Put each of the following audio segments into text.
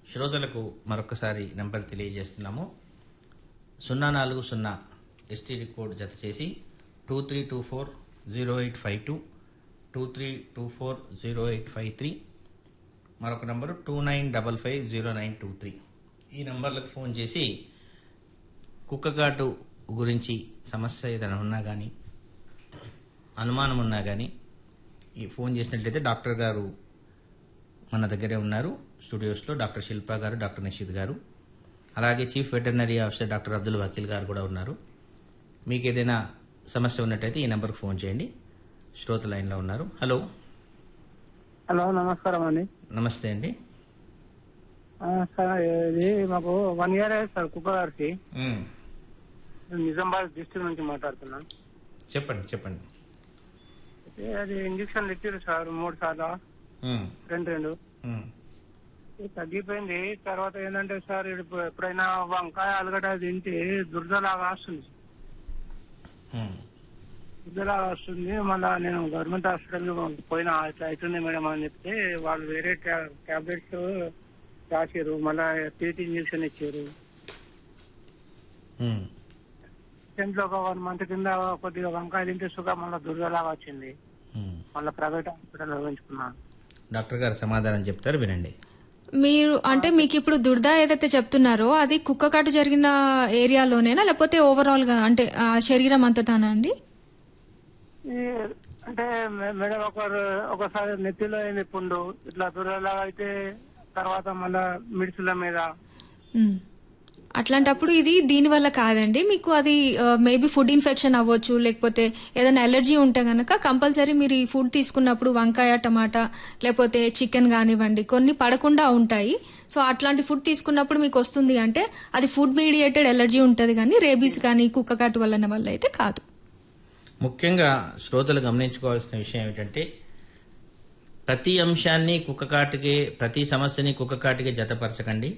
శ్రోతలకు మరొకసారి నెంబర్ తెలియజేస్తున్నాము సున్నా నాలుగు సున్నా ఎస్టీడీ కోడ్ జత చేసి two three two four zero eight five two two three two four zero eight five three మరొక number two nine double five zero nine two three ఈ నంబర్లకు ఫోన్ చేసి కుక్కగాటు గురించి సమస్య ఏదైనా ఉన్నా కానీ అనుమానం ఉన్నా కానీ ఈ ఫోన్ చేసినట్లయితే డాక్టర్ గారు మన దగ్గరే ఉన్నారు స్టూడియోస్లో డాక్టర్ శిల్ప గారు డాక్టర్ నిషిద్ గారు అలాగే chief veterinary officer doctor Abdul Vakeel గారు కూడా ఉన్నారు మీకు ఏదైనా సమస్య ఉన్నట్టయితే ఈ నెంబర్కి ఫోన్ చేయండి శ్రోత లైన్లో ఉన్నారు హలో హలో నమస్కారం అండి నమస్తే అండి ఆ, సార్ ఇది మాకు వన్ ఇయర్ అయ్యింది సార్ కుక్క గారికి మ్, నేను నిజామాబాద్ డిస్ట్రిక్ట్ నుంచి మాట్లాడుతున్నాను చెప్పండి చెప్పండి అయితే అది ఇంజక్షన్ ఇచ్చారు సార్ మూడు సార్లు మ్, రెండు రెండు మ్, ఇది తగ్గిపోయింది తర్వాత ఏంటంటే సార్ ఇప్పుడు ఎప్పుడైనా వంకాయ ఆలుగడ్డ తింటే దురదలాగా వస్తుంది మ్, దురదలాగా వస్తుంది మళ్ళా నేను గవర్నమెంట్ హాస్పిటల్ పోయినా ఇట్లా అవుతుంది మేడం అని చెప్తే వాళ్ళు వేరే టాబ్లెట్స్ రాసారు మళ్ళా టీటీ ఇంజక్షన్ ఇచ్చారు మ్. రీసెంట్ లో ఒక వన్ మంత్ కింద కొద్దిగా వంకాయ తింటే సుగా మళ్ళీ దురదలాగా వచ్చింది మ్. మళ్ళీ ప్రైవేట్ హాస్పిటల్ వేయించుకున్నాను డాక్టర్ గారు సమాధానం చెప్తారు వినండి మీరు అంటే మీకు ఇప్పుడు దుర్ద ఏదైతే చెప్తున్నారో అది కుక్క కాటు జరిగిన ఏరియాలోనేనా లేకపోతే ఓవరాల్ గా అంటే ఆ శరీరం అంతటానా అండి ఈ అంటే మే- మేడం ఒక ఒకసారి నెత్తిలో అయింది పుండు ఇట్లా దురదలాగా అయితే తర్వాత మళ్ళా మిడిసిల మీద మ్. అట్లాంటప్పుడు ఇది దీని వల్ల కాదండి మీకు అది మేబీ ఫుడ్ ఇన్ఫెక్షన్ అవ్వచ్చు లేకపోతే ఏదైనా ఎలర్జీ ఉంటే గనక కంపల్సరీ మీరు ఈ ఫుడ్ తీసుకున్నప్పుడు వంకాయ టమాటా లేకపోతే చికెన్ కానివ్వండి కొన్ని పడకుండా ఉంటాయి సో అట్లాంటి ఫుడ్ తీసుకున్నప్పుడు మీకు వస్తుంది అంటే అది ఫుడ్ మీడియేటెడ్ ఎలర్జీ ఉంటుంది కానీ రేబీస్ కానీ కుక్కకాటు వలన వల్ల అయితే కాదు ముఖ్యంగా శ్రోతలు గమనించుకోవాల్సిన విషయం ఏమిటంటే ప్రతి అంశాన్ని కుక్కకాటికే ప్రతి సమస్యని కుక్కకాటికే జతపరచకండి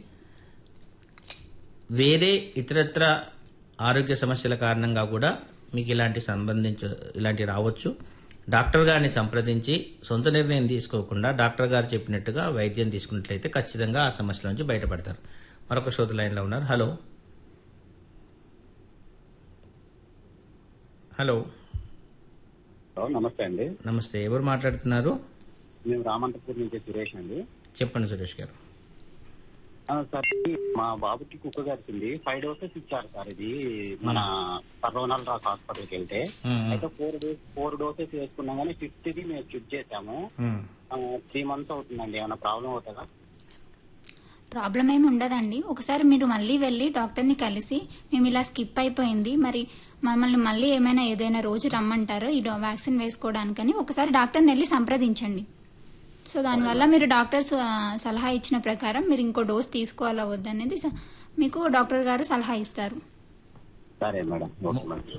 వేరే ఇతరత్ర ఆరోగ్య సమస్యల కారణంగా కూడా మీకు ఇలాంటి సంబంధించ ఇలాంటి రావచ్చు డాక్టర్ గారిని సంప్రదించి సొంత నిర్ణయం తీసుకోకుండా డాక్టర్ గారు చెప్పినట్టుగా వైద్యం తీసుకున్నట్లయితే ఖచ్చితంగా ఆ సమస్యల నుంచి బయటపడతారు మరొక శ్రోత లైన్లో ఉన్నారు హలో హలో హలో నమస్తే అండి నమస్తే ఎవరు మాట్లాడుతున్నారు మేము రామంతపూర్ నుంచి సురేష్ అండి చెప్పండి సురేష్ గారు ఆ, సార్ మా బాబుకి కుక్క గడిచింది ఫైవ్ డోసెస్ ఇచ్చారు సార్ ఇది మన సర్వనాల్ రాక్ హాస్పిటల్కి వెళ్తే మ్మ్. అయితే ఫోర్ డోస్ ఫోర్ డోసెస్ వేసుకున్నాం కానీ ఫిఫ్త్ ది మేము చెక్ చేసాము మ్మ్. త్రీ మంత్స్ అవుతుందండి ఏమైనా ప్రాబ్లం అవుతుందా ప్రాబ్లం ఏమి ఉండదండి ఒకసారి మీరు మళ్ళీ వెళ్ళి డాక్టర్ని కలిసి మేము ఇలా స్కిప్ అయిపోయింది మరి మమ్మల్ని మళ్ళీ ఏమైనా ఏదైనా రోజు రమ్మంటారో ఈ డో- వ్యాక్సిన్ వేసుకోవడానికని ఒకసారి డాక్టర్ని వెళ్ళి సంప్రదించండి సో దానివల్ల మీరు డాక్టర్స్ ఆ, సలహా ఇచ్చిన ప్రకారం మీరు ఇంకో డోస్ తీసుకోవాలా వద్దనేది స- మీకు డాక్టర్ గారు సలహా ఇస్తారు సరే మేడం ఓకే మేడం